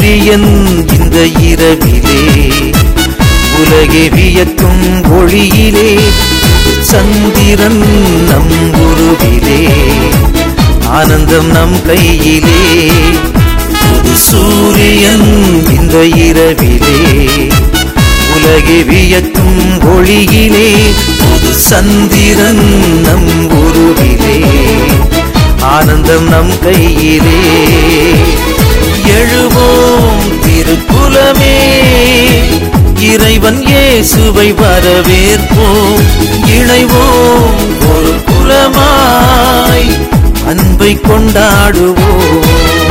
சூரியன் இந்த இரவிலே உலகை வியக்கும் ஒளியிலே சந்திரன் நம் குருவிலே ஆனந்தம் நம் கையிலே புது சூரியன் இந்த இரவிலே உலகை வியக்கும் ஒளியிலே புது சந்திரன் நம் உருவிலே ஆனந்தம் நம் கையிலே எழுவோம் திருக்குலமே இறைவன் இயேசுவை வரவேற்போம் இணைவோம் ஒரு குலமாய் அன்பை கொண்டாடுவோம்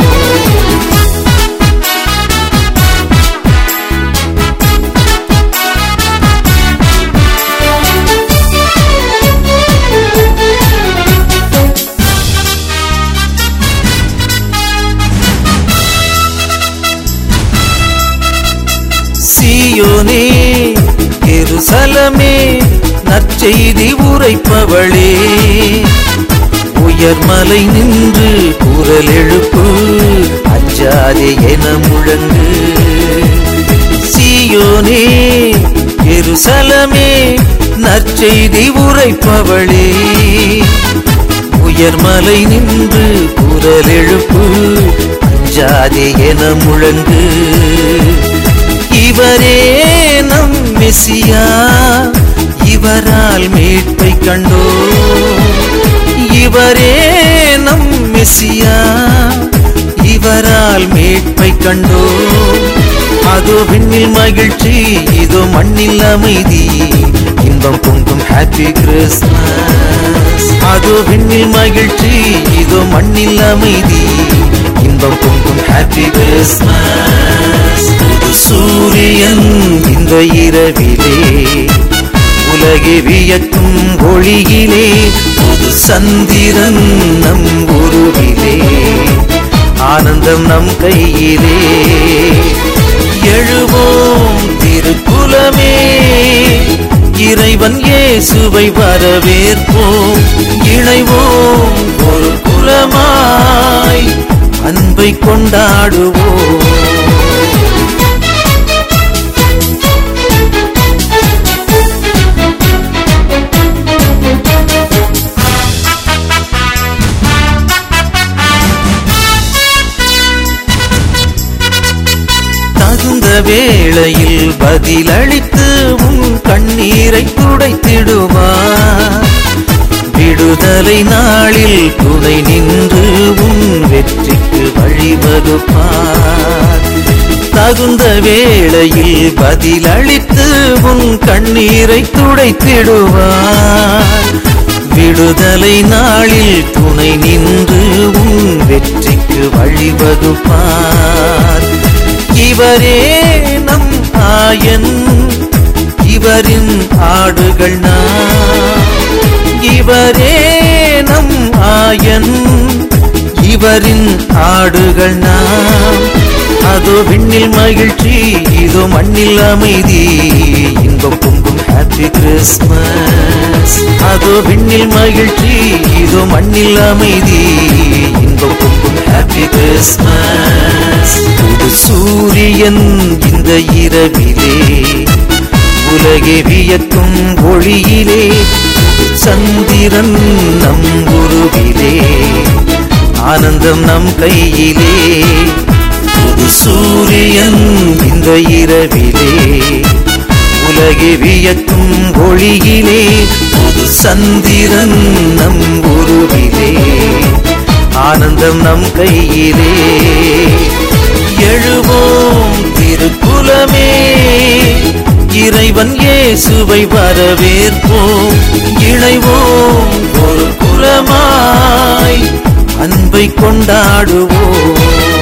சீயோனே எருசலமே நற்செய்தி உரைப்பவளே உயர்மலை நின்று குரல் எழுப்பு அஞ்சாதே என முழங்கு சீயோனே எருசலமே நற்செய்தி உரைப்பவளே உயர்மலை நின்று குரல் எழுப்பு அஞ்சாதே என முழங்கு இவரே நம் மெசியா இவரால் மீட்பை கண்டோ இவரே நம் மெசியா இவரால் மீட்பை கண்டோ அதோ விண்ணில் மகிழ்ச்சி இதோ மண்ணில் அமைதி இன்பம் பொங்கும் ஹாப்பி கிறிஸ்மஸ் அதோ விண்ணில் மகிழ்ச்சி இதோ மண்ணில் அமைதி இன்பம் பொங்கும் ஹாப்பி கிறிஸ்மஸ் புது சூரியன் இந்த இரவிலே உலகை வியக்கும் ஒளியிலே புது சந்திரன் நம் உருவிலே ஆனந்தம் நம் கையிலே எழுவோம் திருக்குலமே இறைவன் இயேசுவை வரவேற்போம் இணைவோம் ஒரு குலமாய் அன்பை கொண்டாடுவோம் தகுந்த வேளையில் பதிலளித்து உன் கண்ணீரை துடைத்திடுவார் விடுதலை நாளில் துணை நின்று உன் வெற்றிக்கு வழிவகுப்பார் தகுந்த வேளையில் பதிலளித்து உன் கண்ணீரை துடைத்திடுவார் விடுதலை நாளில் துணை நின்று உன் வெற்றிக்கு வழிவகுப்பார் இவரே நம் ஆயன் இவரின் ஆடுகள் நாம் இவரே நம் ஆயன் இவரின் ஆடுகள் நாம் அதோ விண்ணில் மகிழ்ச்சி இதோ மண்ணில் அமைதி இன்பம் பொங்கும் ஹாப்பி கிறிஸ்மஸ் அதோ விண்ணில் மகிழ்ச்சி இதோ மண்ணில் அமைதி இன்பம் பொங்கும் ஹாப்பி கிறிஸ்மஸ் புது சூரியன் இந்த இரவிலே உலகை வியக்கும் ஒளியிலே சந்திரன் நம் குருவிலே ஆனந்தம் நம் கையிலே புது சூரியன் இந்த இரவிலே உலகை வியக்கும் ஒளியிலே புது சந்திரன் நம் உருவிலே ஆனந்தம் நம் கையிலே எழுவோம் திருக்குலமே இறைவன் இயேசுவை வரவேற்போம் இணைவோம் ஒரு குலமாய் அன்பை கொண்டாடுவோம்